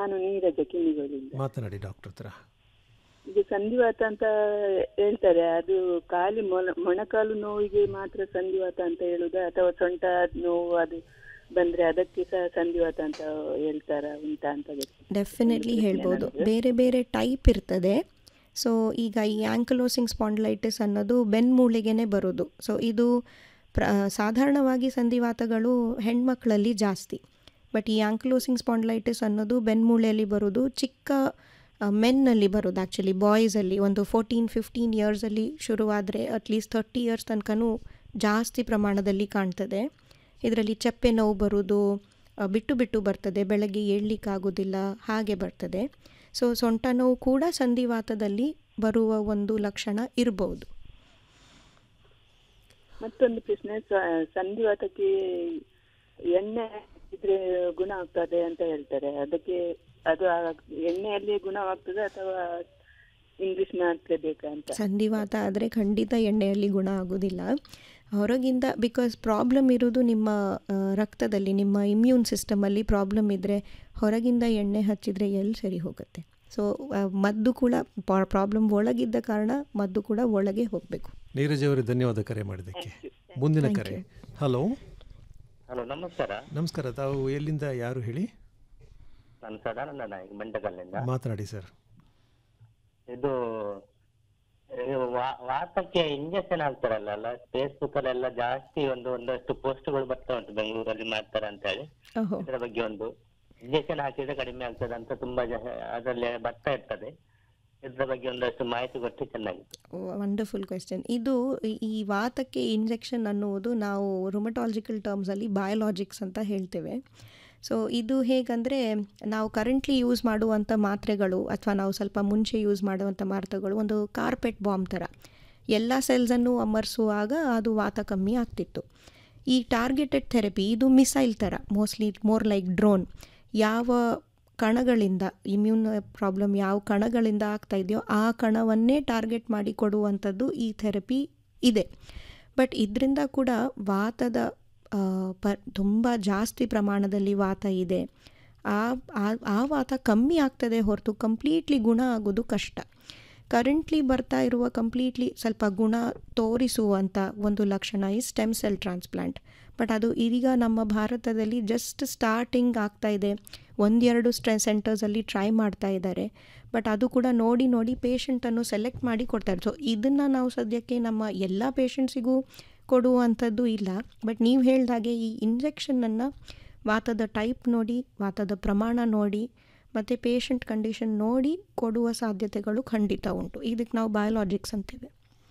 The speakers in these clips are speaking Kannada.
ನಾನು ನೀರಜ ಕಿನ್ನಿಗೋಳಿಂದ ಮಾತನಾಡಿ ಡಾಕ್ಟರ್ ಹತ್ರ ಇದು ಸಂಧಿವಾತ ಅಂತ ಹೇಳ್ತಾರೆ ಅದು ಖಾಲಿ ಮೊಣ ಮೊಣಕಾಲು ನೋವಿಗೆ ಮಾತ್ರ ಸಂಧಿವಾತ ಅಂತ ಹೇಳುದಾ ಅಥವಾ ಸೊಂಟ ನೋವು ಅದು ಬಂದ್ರೆ ಅದಕ್ಕೆ ಸಹ ಸಂಧಿವಾತ ಅಂತ ಹೇಳ್ತಾರ ಉಂಟಾ ಅಂತ ಗೊತ್ತಿಲ್ಲ. ಡೆಫಿನೆಟ್ಲಿ ಒಂದು ಹೇಳ್ಬೋದು ನನಗೆ. ಬೇರೆ ಬೇರೆ ಟೈಪ್ ಇರ್ತದೆ ಸೊ ಈಗ ಈ ಆ್ಯಂಕಲೋಸಿಂಗ್ ಸ್ಪಾಂಡ್ಲೈಟಿಸ್ ಅನ್ನೋದು ಬೆನ್ಮೂಳೆಗೇ ಬರೋದು ಸೊ ಇದು ಪ್ರ ಸಾಧಾರಣವಾಗಿ ಸಂಧಿವಾತಗಳು ಹೆಣ್ಮಕ್ಳಲ್ಲಿ ಜಾಸ್ತಿ ಬಟ್ ಈ ಆ್ಯಂಕಲೋಸಿಂಗ್ ಸ್ಪಾಂಡ್ಲೈಟಿಸ್ ಅನ್ನೋದು ಬೆನ್ಮೂಳೆಯಲ್ಲಿ ಬರೋದು ಚಿಕ್ಕ ಮೆನ್ನಲ್ಲಿ ಬರೋದು ಆ್ಯಕ್ಚುಲಿ ಬಾಯ್ಸಲ್ಲಿ ಒಂದು ಫೋರ್ಟೀನ್ ಫಿಫ್ಟೀನ್ ಇಯರ್ಸಲ್ಲಿ ಶುರುವಾದರೆ ಅಟ್ಲೀಸ್ಟ್ ಥರ್ಟಿ ಇಯರ್ಸ್ ತನಕನೂ ಜಾಸ್ತಿ ಪ್ರಮಾಣದಲ್ಲಿ ಕಾಣ್ತದೆ ಇದರಲ್ಲಿ ಚಪ್ಪೆ ನೋವು ಬರೋದು ಆ, ಬಿಟ್ಟು ಬಿಟ್ಟು ಬರ್ತದೆ ಬೆಳಗ್ಗೆ ಏಳಲಿಕ್ಕಾಗೋದಿಲ್ಲ ಹಾಗೆ ಬರ್ತದೆ ಸೊ ಸೊಂಟ ನೋವು ಕೂಡ ಸಂಧಿವಾತದಲ್ಲಿ ಬರುವ ಒಂದು ಲಕ್ಷಣ ಇರ್ಬೋದು ಮತ್ತೊಂದು ಪ್ರಶ್ನೆ ಸ- ಸಂಧಿವಾತಕ್ಕೆ ಎಣ್ಣೆ ಇದ್ರೆ ಗುಣ ಆಗ್ತದೆ ಅಂತ ಹೇಳ್ತಾರೆ ಅದಕ್ಕೆ ಅದು ಆ ಎಣ್ಣೆಯಲ್ಲಿ ಗುಣವಾಗ್ತದೆ ಅಥವಾ ಇಂಗ್ಲಿಷ್ ಮಾತ್ರೆ ಬೇಕಾ ಅಂತ ಸಂಧಿವಾತ ಆದರೆ ಖಂಡಿತ ಎಣ್ಣೆಯಲ್ಲಿ ಗುಣ ಆಗೋದಿಲ್ಲ ಹೊರಗಿಂದ ಬಿಕಾಸ್ ಪ್ರಾಬ್ಲಮ್ ಇರೋದು ನಿಮ್ಮ ಆ, ರಕ್ತದಲ್ಲಿ ನಿಮ್ಮ ಇಮ್ಯೂನ್ ಸಿಸ್ಟಮಲ್ಲಿ ಪ್ರಾಬ್ಲಮ್ ಇದ್ದರೆ ಹೊರಗಿಂದ ಎಣ್ಣೆ ಹಚ್ಚಿದರೆ ಎಲ್ಲಿ ಸರಿ ಹೋಗುತ್ತೆ ಸೊ ಮದ್ದು ಕೂಡ ಪ್ರಾಬ್ಲಮ್ ಒಳಗಿದ್ದ ಕಾರಣ ಮದ್ದು ಕೂಡ ಒಳಗೆ ಹೋಗಬೇಕು ನೀರಜ್ ಅವರೇ ಧನ್ಯವಾದ ಕರೆ ಮಾಡಿದ್ದಕ್ಕೆ ಮುಂದಿನ Thank ಕರೆ you. ಹಲೋ ಹಲೋ ನಮಸ್ಕಾರ ನಮಸ್ಕಾರ ತಾವು ಎಲ್ಲಿಂದ ಯಾರು ಹೇಳಿ ನಾನು ಸದಾನಂದ ನಾಯಕ್ ಬಂಟಕಲ್ಲಿಂದ ಮಾತನಾಡಿ ಸರ್ ಇದು ಇದು ವಾ- ವಾತಕ್ಕೆ ಇಂಜೆಕ್ಷನ್ ಹಾಕ್ತಾರಲ್ಲ ಅಲ್ಲ ಫೇಸ್ಬುಕ್ ಅಲ್ಲೆಲ್ಲ ಜಾಸ್ತಿ ಒಂದು ಒಂದಷ್ಟು ಪೋಸ್ಟ್ಗಳು ಬರ್ತಾ ಉಂಟು ಬೆಂಗಳೂರಲ್ಲಿ ಮಾಡ್ತಾರೆ ಅಂತ ಹೇಳಿ ಓಹೋ ಇದರ ಬಗ್ಗೆ ಒಂದು ಇಂಜೆಕ್ಷನ್ ಹಾಕಿದ್ರೆ ಕಡಿಮೆ ಆಗ್ತದೆ ಅಂತ ತುಂಬಾ ಜನ ಅದರಲ್ಲಿ ಬರ್ತಾ ಇರ್ತದೆ ಇದ್ರ ಬಗ್ಗೆ ಒಂದಷ್ಟು ಮಾಹಿತಿ ಕೊಟ್ಟರೆ ಚೆನ್ನಾಗಿತ್ತು ವಂಡರ್ಫುಲ್ ಕ್ವೆಶ್ಚನ್ ಇದು ಈ- ಈ ವಾತಕ್ಕೆ ಇಂಜೆಕ್ಷನ್ ಅನ್ನುವುದು ನಾವು ರುಮಟಾಲಜಿಕಲ್ ಟರ್ಮ್ಸಲ್ಲಿ ಬಯೋಲಾಜಿಕ್ಸ್ ಅಂತ ಹೇಳ್ತೇವೆ ಸೊ ಇದು ಹೇಗಂದರೆ ನಾವು ಕರೆಂಟ್ಲಿ ಯೂಸ್ ಮಾಡುವಂಥ ಮಾತ್ರೆಗಳು ಅಥವಾ ನಾವು ಸ್ವಲ್ಪ ಮುಂಚೆ ಯೂಸ್ ಮಾಡುವಂಥ ಮಾತ್ರೆಗಳು ಒಂದು ಕಾರ್ಪೆಟ್ ಬಾಂಬ್ ಥರ ಎಲ್ಲ ಸೆಲ್ಸನ್ನು ಅಮರ್ಸುವಾಗ ಅದು ವಾತ ಕಮ್ಮಿ ಆಗ್ತಿತ್ತು ಈ ಟಾರ್ಗೆಟೆಡ್ ಥೆರಪಿ ಇದು ಮಿಸೈಲ್ ಥರ ಮೋಸ್ಟ್ಲಿ ಮೋರ್ ಲೈಕ್ ಡ್ರೋನ್ ಯಾವ ಕಣಗಳಿಂದ ಇಮ್ಯೂನ್ ಪ್ರಾಬ್ಲಮ್ ಯಾವ ಕಣಗಳಿಂದ ಆಗ್ತಾ ಇದೆಯೋ ಆ ಕಣವನ್ನೇ ಟಾರ್ಗೆಟ್ ಮಾಡಿ ಕೊಡುವಂಥದ್ದು ಈ ಥೆರಪಿ ಇದೆ ಬಟ್ ಇದರಿಂದ ಕೂಡ ವಾತದ ಆ, ಪ ತುಂಬ ಜಾಸ್ತಿ ಪ್ರಮಾಣದಲ್ಲಿ ವಾತ ಇದೆ ಆ ಆ- ಆ ವಾತ ಕಮ್ಮಿ ಆಗ್ತದೆ ಹೊರತು ಕಂಪ್ಲೀಟ್ಲಿ ಗುಣ ಆಗೋದು ಕಷ್ಟ ಕರೆಂಟ್ಲಿ ಬರ್ತಾ ಇರುವ ಕಂಪ್ಲೀಟ್ಲಿ ಸ್ವಲ್ಪ ಗುಣ ತೋರಿಸುವಂಥ ಒಂದು ಲಕ್ಷಣ ಈ ಸ್ಟೆಮ್ ಸೆಲ್ ಟ್ರಾನ್ಸ್ಪ್ಲಾಂಟ್ ಬಟ್ ಅದು ಇದೀಗ ನಮ್ಮ ಭಾರತದಲ್ಲಿ ಜಸ್ಟ್ ಸ್ಟಾರ್ಟಿಂಗ್ ಆಗ್ತಾ ಇದೆ ಒಂದೆರಡು ಸ್ಟ್ರೆ ಸೆಂಟರ್ಸಲ್ಲಿ ಟ್ರೈ ಮಾಡ್ತಾ ಇದ್ದಾರೆ ಬಟ್ ಅದು ಕೂಡ ನೋಡಿ ನೋಡಿ ಪೇಷಂಟನ್ನು ಸೆಲೆಕ್ಟ್ ಮಾಡಿ ಕೊಡ್ತಾರೆ ಸೊ ಇದನ್ನು ನಾವು ಸದ್ಯಕ್ಕೆ ನಮ್ಮ ಎಲ್ಲ ಪೇಷಂಟ್ಸಿಗೂ ಕೊಡುವಂಥದ್ದು ಇಲ್ಲ ಬಟ್ ನೀವು ಹೇಳ್ದಾಗೆ ಈ ಇಂಜೆಕ್ಷನನ್ನು ವಾತದ ಟೈಪ್ ನೋಡಿ ವಾತದ ಪ್ರಮಾಣ ನೋಡಿ ಮತ್ತು ಪೇಷಂಟ್ ಕಂಡೀಷನ್ ನೋಡಿ ಕೊಡುವ ಸಾಧ್ಯತೆಗಳು ಖಂಡಿತ ಉಂಟು ಇದಕ್ಕೆ ನಾವು ಬಯೋಲಾಜಿಕ್ಸ್ ಅಂತೀವಿ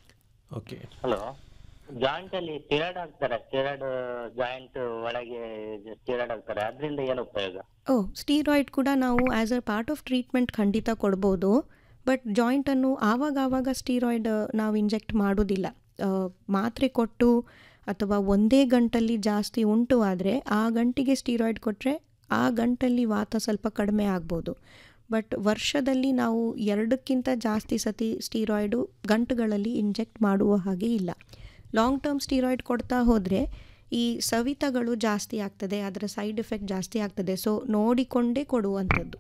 ಓಕೆ ಹಲೋ ಜಾಯಿಂಟ್ ಅಲ್ಲಿ ಸ್ಟಿರಾಯ್ಡ್ ಹಾಕ್ತಾರೆ ಸ್ಟಿರಾಯ್ಡ್ ಜಾಯಿಂಟ್ ಒಳಗೆ ಸ್ಟಿರಾಯ್ಡ್ ಹಾಕ್ತಾರೆ ಅದರಿಂದ ಏನು ಉಪಯೋಗ ಓ ಸ್ಟೀರಾಯ್ಡ್ ಕೂಡ ನಾವು as a part of treatment ಖಂಡಿತ ಕೊಡ್ಬೋದು ಬಟ್ ಜಾಯಿಂಟನ್ನು ಆವಾಗ ಆವಾಗ ಸ್ಟೀರಾಯ್ಡ್ ನಾವು ಇಂಜೆಕ್ಟ್ ಮಾಡೋದಿಲ್ಲ ಆ, ಮಾತ್ರೆ ಕೊಟ್ಟು ಅಥವಾ ಒಂದೇ ಗಂಟಲ್ಲಿ ಜಾಸ್ತಿ ಉಂಟು ಆದರೆ ಆ ಗಂಟಿಗೆ ಸ್ಟೀರಾಯ್ಡ್ ಕೊಟ್ಟರೆ ಆ ಗಂಟಲ್ಲಿ ವಾತ ಸ್ವಲ್ಪ ಕಡಿಮೆ ಆಗ್ಬೋದು ಬಟ್ ವರ್ಷದಲ್ಲಿ ನಾವು ಎರಡಕ್ಕಿಂತ ಜಾಸ್ತಿ ಸತಿ ಸ್ಟೀರಾಯ್ಡು ಗಂಟುಗಳಲ್ಲಿ ಇಂಜೆಕ್ಟ್ ಮಾಡುವ ಹಾಗೆ ಇಲ್ಲ ಲಾಂಗ್ ಟರ್ಮ್ ಸ್ಟೀರಾಯ್ಡ್ ಕೊಡ್ತಾ ಹೋದರೆ ಈ ಸವಿತಗಳು ಜಾಸ್ತಿ ಆಗ್ತದೆ ಅದರ ಸೈಡ್ ಎಫೆಕ್ಟ್ ಜಾಸ್ತಿ ಆಗ್ತದೆ ಸೊ ನೋಡಿಕೊಂಡೇ ಕೊಡುವಂಥದ್ದು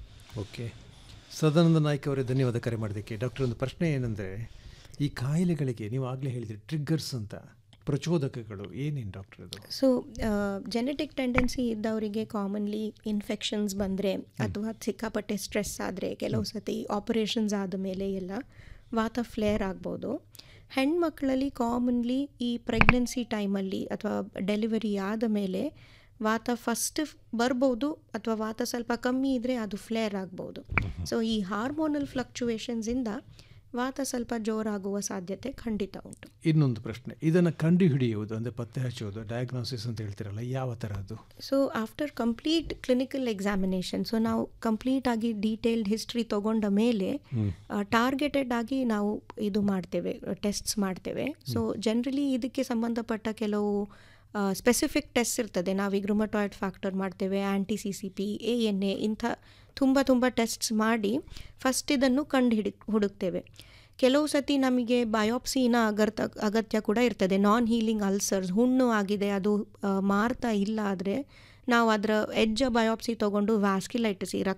ಓಕೆ ಸದಾನಂದ ನಾಯ್ಕ ಅವರೇ ಧನ್ಯವಾದ ಕರೆ ಮಾಡೋದಕ್ಕೆ ಡಾಕ್ಟರ್ ಒಂದು ಪ್ರಶ್ನೆ ಏನಂದರೆ ಈ ಕಾಯಿಲೆಗಳಿಗೆ ನೀವು ಆಗಲೇ ಹೇಳಿದ್ರಿ ಟ್ರಿಗ್ಗರ್ಸ್ ಅಂತ ಪ್ರಚೋದಕಗಳು ಏನೇನು ಡಾಕ್ಟರ್ ಅದು ಸೊ ಜೆನೆಟಿಕ್ ಟೆಂಡೆನ್ಸಿ ಇದ್ದವರಿಗೆ ಕಾಮನ್ಲಿ ಇನ್ಫೆಕ್ಷನ್ಸ್ ಬಂದರೆ ಅಥವಾ ಸಿಕ್ಕಾಪಟ್ಟೆ ಸ್ಟ್ರೆಸ್ ಆದರೆ ಕೆಲವು ಸತಿ ಆಪರೇಷನ್ಸ್ ಆದ ಮೇಲೆ ಎಲ್ಲ ವಾತ ಫ್ಲೇರ್ ಆಗ್ಬೋದು ಹೆಣ್ಮಕ್ಳಲ್ಲಿ ಕಾಮನ್ಲಿ ಈ ಪ್ರೆಗ್ನೆನ್ಸಿ ಟೈಮಲ್ಲಿ ಅಥವಾ ಡೆಲಿವರಿ ಆದ ಮೇಲೆ ವಾತ ಫಸ್ಟ್ ಬರ್ಬೋದು ಅಥವಾ ವಾತ ಸ್ವಲ್ಪ ಕಮ್ಮಿ ಇದ್ದರೆ ಅದು ಫ್ಲೇರ್ ಆಗ್ಬೋದು ಸೊ ಈ ಹಾರ್ಮೋನಲ್ ಫ್ಲಕ್ಚುವೇಷನ್ಸಿಂದ ವಾತ ಸ್ವಲ್ಪ ಜೋರಾಗುವ ಸಾಧ್ಯತೆ ಖಂಡಿತ ಉಂಟು ಇನ್ನೊಂದು ಪ್ರಶ್ನೆ ಇದನ್ನು ಕಂಡುಹಿಡಿಯುವುದು ಅಂದರೆ ಪತ್ತೆ ಹಚ್ಚುವುದು ಡಯಾಗ್ನೋಸಿಸ್ ಅಂತ ಹೇಳ್ತಿರಲ್ಲ ಯಾವ ಥರದ್ದು so after complete clinical examination so ನಾವು ಕಂಪ್ಲೀಟ್ ಆಗಿ ಡೀಟೇಲ್ಡ್ ಹಿಸ್ಟ್ರಿ ತಗೊಂಡ ಮೇಲೆ ಟಾರ್ಗೆಟೆಡ್ ಆಗಿ ನಾವು ಇದು ಮಾಡ್ತೇವೆ ಟೆಸ್ಟ್ಸ್ ಮಾಡ್ತೇವೆ ಸೊ ಜನರಲಿ ಇದಕ್ಕೆ ಸಂಬಂಧಪಟ್ಟ ಕೆಲವು ಸ್ಪೆಸಿಫಿಕ್ ಟೆಸ್ಟ್ ಇರ್ತದೆ ನಾವೀಗ ರುಮಟಾಯ್ಡ್ ಫ್ಯಾಕ್ಟರ್ ಮಾಡ್ತೇವೆ anti C C P A N A ಇಂಥ ತುಂಬ ತುಂಬ ಟೆಸ್ಟ್ಸ್ ಮಾಡಿ ಫಸ್ಟ್ ಇದನ್ನು ಕಂಡು ಹಿಡಿ ಹುಡುಕ್ತೇವೆ ಕೆಲವು ಸತಿ ನಮಗೆ ಬಯೋಪ್ಸಿನ ಅಗತ್ಯ ಅಗತ್ಯ ಕೂಡ ಇರ್ತದೆ ನಾನ್ ಹೀಲಿಂಗ್ ಅಲ್ಸರ್ಸ್ ಹುಣ್ಣು ಆಗಿದೆ ಅದು ಆ, ಮಾರ್ತಾ ಇಲ್ಲ ಆದರೆ ನಾವು ಅದರ ಎಜ್ಜ ಬಯೋಪ್ಸಿ ತೊಗೊಂಡು ವ್ಯಾಸ್ಕಿಲೈಟಿಸ್ ಈ